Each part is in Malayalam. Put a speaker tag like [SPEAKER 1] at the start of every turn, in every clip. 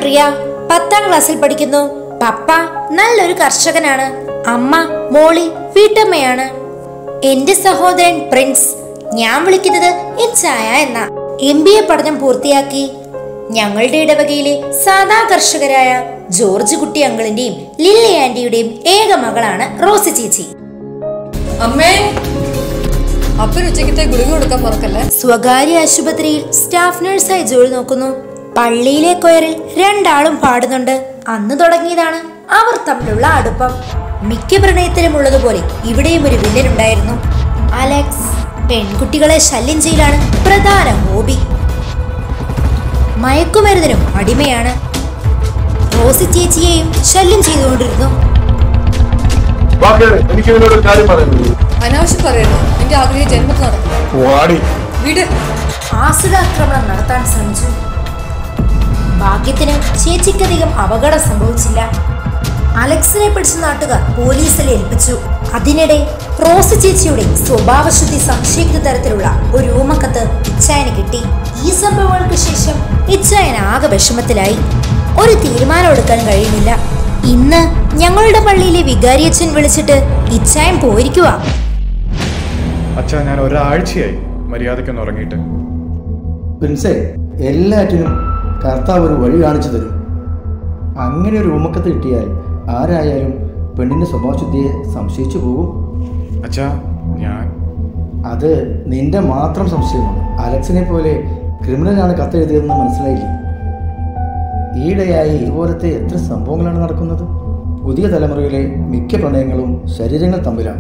[SPEAKER 1] പ്രിയ പത്താം ക്ലാസ്സിൽ പഠിക്കുന്നു പപ്പ നല്ലൊരു കർഷകനാണ് അമ്മ മോളി വീട്ടമ്മയാണ് എന്റെ സഹോദരൻ പ്രിൻസ് ഞാൻ വിളിക്കുന്നത് ഇച്ചായ എന്ന എം ബി എ പഠനം പൂർത്തിയാക്കി ഞങ്ങളുടെ ഇടവകയിലെ സാധാ കർഷകരായ ജോർജ് കുട്ടി അങ്കിളിന്റെയും ലില്ലി ആന്റിയുടെയും ഏക മകളാണ് റോസി ചേച്ചി
[SPEAKER 2] അമ്മേ അപ്പന് ഉച്ചക്കത്തെ ഗുളിക കൊടുക്കാൻ മറക്കല്ലേ
[SPEAKER 1] സ്വകാര്യ ആശുപത്രിയിൽ സ്റ്റാഫ് നഴ്സായി ജോലി നോക്കുന്നു പള്ളിയിലെ കൊയറിൽ രണ്ടാളും പാടുന്നുണ്ട് അന്ന് തുടങ്ങിയതാണ് അവർ തമ്മിലുള്ള അടുപ്പം മിക്ക പ്രണയത്തിലും ഉള്ളതുപോലെ ഇവിടെയും ഒരു വില്ലൻ ഉണ്ടായിരുന്നു അലക്സ് പെൺകുട്ടികളെ ശല്യം ചെയ്യലാണ് പ്രധാന ഹോബി മയക്കുമരുന്നിനും അടിമയാണ് റോസി ചേച്ചിയെയും ശല്യം ചെയ്തുകൊണ്ടിരുന്നു
[SPEAKER 3] വാക്കേട് എനിക്ക് ഇതിനോട് ഒരു കാര്യം പറയുന്നത്
[SPEAKER 2] അനാവശ്യം പറയണോ എന്റെ ആഗ്രഹം ജന്മത്തിൽ നടക്കും
[SPEAKER 3] വാടി
[SPEAKER 2] വീട്
[SPEAKER 1] ആസുരാക്രമണം നടത്താൻ ശ്രമിച്ചു ഭാഗ്യത്തിന് ചേച്ചിക്കധികം അപകടം സംഭവിച്ചില്ല അലക്സിനെ പിടിച്ച നാട്ടുകാർ പോലീസിൽ ഏൽപ്പിച്ചു അതിനിടെ റോസ് ചേച്ചിയുടെ സ്വഭാവശുദ്ധി സംശയിക്കുന്ന തരത്തിലുള്ള ഒരു ഊമക്കത്ത് ഇച്ചായന് കിട്ടി ഈ സംഭവങ്ങൾക്ക് ശേഷം ഇച്ചായൻ ആകെ വിഷമത്തിലായി ഒരു തീരുമാനം എടുക്കാൻ കഴിയുന്നില്ല ഇന്ന് ഞങ്ങളുടെ പള്ളിയിലെ വികാരിയച്ഛൻ വിളിച്ചിട്ട് ഇച്ചായൻ പോയിരിക്കുക
[SPEAKER 4] അച്ഛാ ഞാൻ ഒരാഴ്ചയായി മര്യാദയ്ക്കൊന്ന് ഉറങ്ങിയിട്ട്
[SPEAKER 5] പ്രിൻസേ എല്ലാറ്റിനും കർത്താവ് ഒരു വഴി കാണിച്ചു തരും അങ്ങനെ ഒരു ഉമ്മക്കത്ത് കിട്ടിയാൽ ആരായാലും പെണ്ണിന്റെ സ്വഭാവശുദ്ധിയെ സംശയിച്ചു പോകും
[SPEAKER 4] അച്ഛാ ഞാൻ
[SPEAKER 5] അത് നിന്റെ മാത്രം സംശയമാണ് അലക്സിനെ പോലെ ക്രിമിനലാണ് കത്തെഴുതിയതെന്ന് മനസ്സിലായില്ലേ ഈയിടെയായി ഇതുപോലത്തെ എത്ര സംഭവങ്ങളാണ് നടക്കുന്നത് പുതിയ തലമുറയിലെ മിക്ക പ്രണയങ്ങളും ശരീരങ്ങൾ തമ്മിലാണ്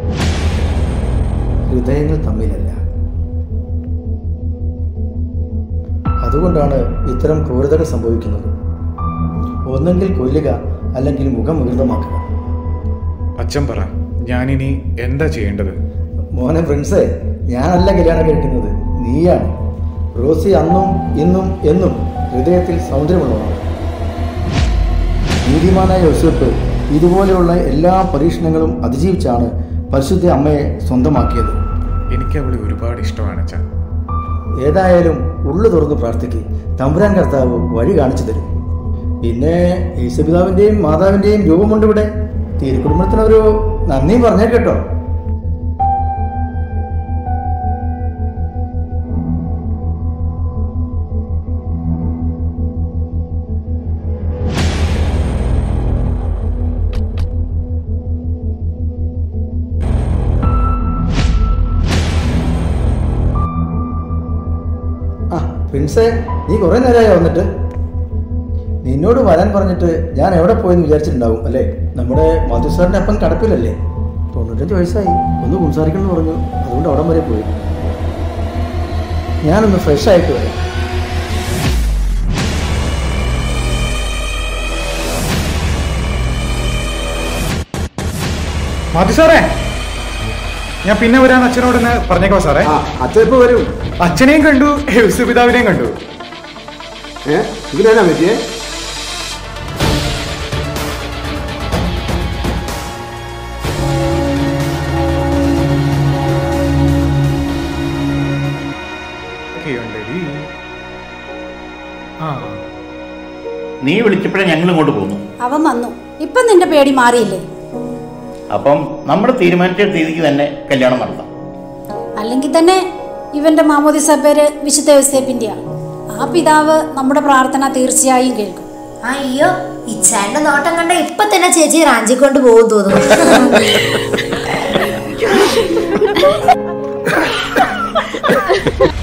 [SPEAKER 5] ഹൃദയങ്ങൾ തമ്മിലല്ല അതുകൊണ്ടാണ് ഇത്തരം ക്രൂരതകൾ സംഭവിക്കുന്നത് ഒന്നെങ്കിൽ കൊല്ലുക അല്ലെങ്കിൽ മുഖം വികൃതമാക്കുക
[SPEAKER 4] അച്ഛൻ പറ ഞാനിനി എന്താ ചെയ്യേണ്ടത്
[SPEAKER 5] മോനെ ഫ്രണ്ട്സേ ഞാനല്ല കല്യാണം കഴിക്കുന്നത് നീയാണ് റോസി അന്നും ഇന്നും എന്നും ഹൃദയത്തിൽ സൗന്ദര്യമുള്ളതാണ് നീതിമാനായ യോസഫ് ഇതുപോലെയുള്ള എല്ലാ പരീക്ഷണങ്ങളും അതിജീവിച്ചാണ് പരിശുദ്ധ അമ്മയെ സ്വന്തമാക്കിയത്
[SPEAKER 4] എനിക്ക് അവളെ ഒരുപാട് ഇഷ്ടമാണ് അച്ഛാ
[SPEAKER 5] ഏതായാലും ഉള്ളു തുറന്ന് പ്രാർത്ഥിക്ക് തമ്പുരാൻ കർത്താവ് വഴി കാണിച്ചു തരും പിന്നെ യേശുപിതാവിൻ്റെയും മാതാവിൻ്റെയും രൂപമുണ്ട് ഇവിടെ തിരുക്കുടുംബത്തിനൊരു നന്ദിയും പറഞ്ഞേ കേട്ടോ ആ പ്രിൻസേ നീ കുറേ നേരമായി വന്നിട്ട് നിന്നോട് വരാൻ പറഞ്ഞിട്ട് ഞാൻ എവിടെ പോയെന്ന് വിചാരിച്ചിട്ടുണ്ടാവും അല്ലേ നമ്മുടെ മധുസാറിന്റെ അപ്പം കടപ്പിലല്ലേ തൊണ്ണൂറ്റഞ്ച് വയസ്സായി ഒന്ന് സംസാരിക്കണം എന്ന് പറഞ്ഞു അതുകൊണ്ട് അവിടം വരെ പോയി ഞാനൊന്ന് ഫ്രഷ് ആയിട്ട് വരാം
[SPEAKER 4] മതി സാറേ ഞാൻ പിന്നെ വരാൻ അച്ഛനോടൊന്ന് പറഞ്ഞേക്കോ സാറേ
[SPEAKER 6] അച്ഛൻ ഇപ്പൊ വരും
[SPEAKER 4] അച്ഛനെയും കണ്ടു യേശുപിതാവിനെയും കണ്ടു
[SPEAKER 6] ഏ ഇതിനാ പറ്റിയേ
[SPEAKER 4] ഒക്കെയുണ്ടെടി. ആ
[SPEAKER 7] നീ വിളിച്ചപ്പോഴേ ഞങ്ങൾ ഇങ്ങോട്ട് പോന്നു
[SPEAKER 8] അവൻ വന്നു ഇപ്പം നിന്റെ പേടി മാറിയില്ലേ
[SPEAKER 7] അപ്പം നമ്മൾ തീരുമാനിച്ച തീയതിക്ക് തന്നെ കല്യാണം നടത്താം
[SPEAKER 8] അല്ലെങ്കിൽ തന്നെ ഇവന്റെ മാമോദിസ പേര് വിശുദ്ധ യോസേപ്പിന്റെയാണ് ആ പിതാവ് നമ്മുടെ പ്രാർത്ഥന തീർച്ചയായും കേൾക്കും
[SPEAKER 1] അയ്യോ ഇച്ചാന്റെ നോട്ടം കണ്ട ഇപ്പൊ തന്നെ ചേച്ചി റാഞ്ചിക്കൊണ്ട് പോകും തോന്നുന്നു